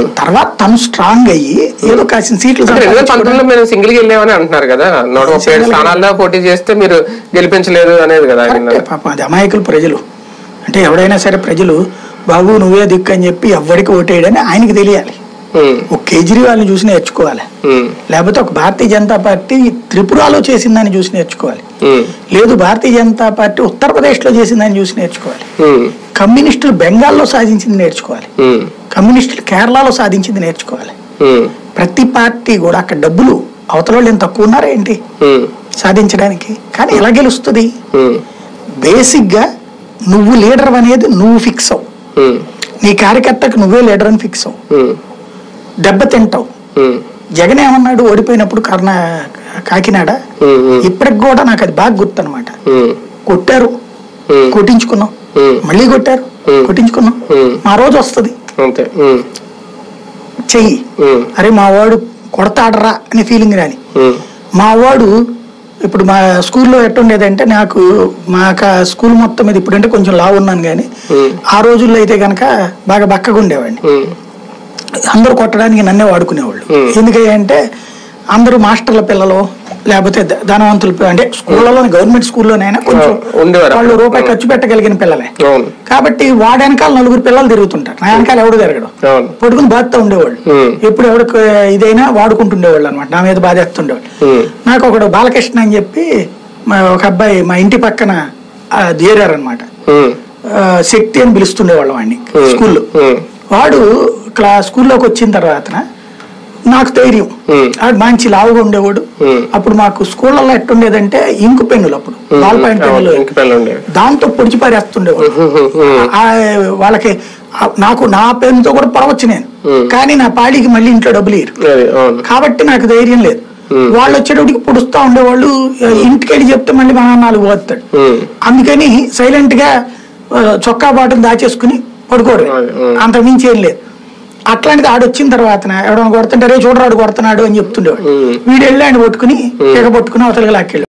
తర్వాత తను స్ట్రాంగ్ అయ్యి ఏదో కాసిన సీట్లు అంటే రెండు వేల సంపాదించుకోవడం- పంతొమ్మిదిలో మేము సింగిల్ గా వెళ్ళామని అంటున్నారు కదా నూట ముప్పై ఏడు స్థానాల్లో పోటీ చేస్తే మీరు గెలిపించలేదు అనేది కదా ఆయన కరెక్టే పాపం అది అమాయకులు ప్రజలు అంటే ఎవడైనా సరే ప్రజలు బాబు నువ్వే దిక్కు అని చెప్పి ఎవరికి ఓటేయడని ఆయనకి తెలియాలి ఉమ్, ఒక కేజ్రీవాల్ని చూసి నేర్చుకోవాలి ఉమ్, లేకపోతే ఒక భారతీయ జనతా పార్టీ త్రిపురలో చేసిందని చూసి నేర్చుకోవాలి ఉమ్, లేదు భారతీయ జనతా పార్టీ ఉత్తరప్రదేశ్లో చేసిందని చూసి నేర్చుకోవాలి ఉమ్, కమ్యూనిస్టులు బెంగాల్లో సాధించింది నేర్చుకోవాలి ఉమ్, కమ్యూనిస్టులు కేరళలో సాధించింది నేర్చుకోవాలి ఉమ్, ప్రతి పార్టీ కూడా అక్కడ డబ్బులు అవతల వాళ్ళు ఏం తక్కువ ఉన్నారా ఏంటి ఉమ్, సాధించడానికి కానీ ఎలా గెలుస్తుంది ఉమ్, బేసిక్గా నువ్వు లీడర్ అనేది నువ్వు ఫిక్స్ అవు ఉమ్, నీ కార్యకర్తకు నువ్వే లీడర్ అని ఫిక్స్ అవు ఉమ్, దెబ్బ తింటావు ఉమ్, జగన్ ఏమన్నాడు ఓడిపోయినప్పుడు కర్ణా కాకినాడ ఉమ్, ఉమ్, ఇప్పటికి కూడా నాకు అది బాగా గుర్తు అనమాట ఉమ్, కొట్టారు ఉమ్, కొట్టించుకున్నాం ఉమ్, మళ్ళీ కొట్టారు Hmm. కొట్టించుకున్నాం Hmm. మా రోజు వస్తుంది అంతే ఉమ్, చెయ్యి ఉమ్, అరే మా వాడు కొడతాడరా అనే ఫీలింగ్ రాని ఉమ్, మా వాడు ఇప్పుడు మా స్కూల్లో ఎట్టుండేదంటే నాకు మా క- స్కూల్ మొత్తం మీద ఇప్పుడంటే కొంచెం లావు ఉన్నాను కానీ ఉమ్, ఆ రోజుల్లో అయితే కనుక బాగా బక్కగా ఉండేవాడిని ఉమ్, అందరూ కొట్టడానికి నన్నే వాడుకునేవాళ్ళు Hmm. ఎందుకంటే అందరూ మాస్టర్ల పిల్లలు లేకపోతే ధ- ధనవంతుల పిల్ల- అంటే స్కూళ్ళలో గవర్నమెంట్ స్కూల్లోనైనా కొంచెం ఆ, ఉండేవారు వాళ్ళు అప్పుడు. రూపాయి ఖర్చు పెట్టగలిగిన పిల్లలే అవును కాబట్టి వాడి వెనకాల నలుగురు పిల్లలు తిరుగుతుంటారు నా వెనకాల ఎవడు తిరగడు అవును పట్టుకుని బాధతో ఉండేవాళ్ళు Hmm. ఎప్పుడు ఎవరికి ఇదైనా వాడుకుంటుండేవాళ్ళు అనమాట నా మీద బాధేస్తుండేవాళ్ళు ఉమ్, నాకు ఒకడు బాలకృష్ణ అని చెప్పి మా ఒక అబ్బాయి మా ఇంటి పక్కన చేరారనమాట ఉమ్, శక్తి అని పిలుస్తుండేవాళ్ళం వాడిని ఉమ్, స్కూల్లో ఉమ్, వాడు క్లా స్కూల్లోకి వచ్చిన తర్వాత నాకు ధైర్యం Hmm. వాడు మంచి లావుగా ఉండేవాడు Hmm. అప్పుడు మాకు స్కూళ్ళల్లో ఎట్టుండేదంటే ఇంకు పెన్నులు అప్పుడు బాల్ పాయింట్ అవును, పెన్నులు ఇంక పిల్లలు ఉండేవి దాంతో పొడిచి పారేస్తుండేవాడు ఆ, వాళ్ళకి ఆ, నాకు నా పెన్నుతో కూడా పొడవచ్చు నేను Hmm. కానీ నా పాడికి మళ్ళీ ఇంట్లో డబ్బులు ఇయ్యరు అది అవును కాబట్టి నాకు ధైర్యం లేదు Hmm. వాళ్ళు వచ్చేటప్పటికి పొడుస్తూ ఉండేవాళ్ళు ఇంటికి వెళ్ళి చెప్తే మళ్ళీ మా నాన్న నాలుగు పోతాడు ఉమ్, అందుకని సైలెంట్ గా ఆ, చొక్కా బాటలు దాచేసుకుని పడుకోవడం అదే, ఆ. అంత మించి ఏం లేదు అట్లాంటిది ఆడు వచ్చిన తర్వాత ఎవడన్నా కొడుతుంటే రే చూడరాడు కొడుతున్నాడు అని చెప్తుండేవాడు ఉమ్. వీడు వెళ్ళి ఆయన పట్టుకుని తెగ పట్టుకుని అవతలకి లాక్కెళ్ళి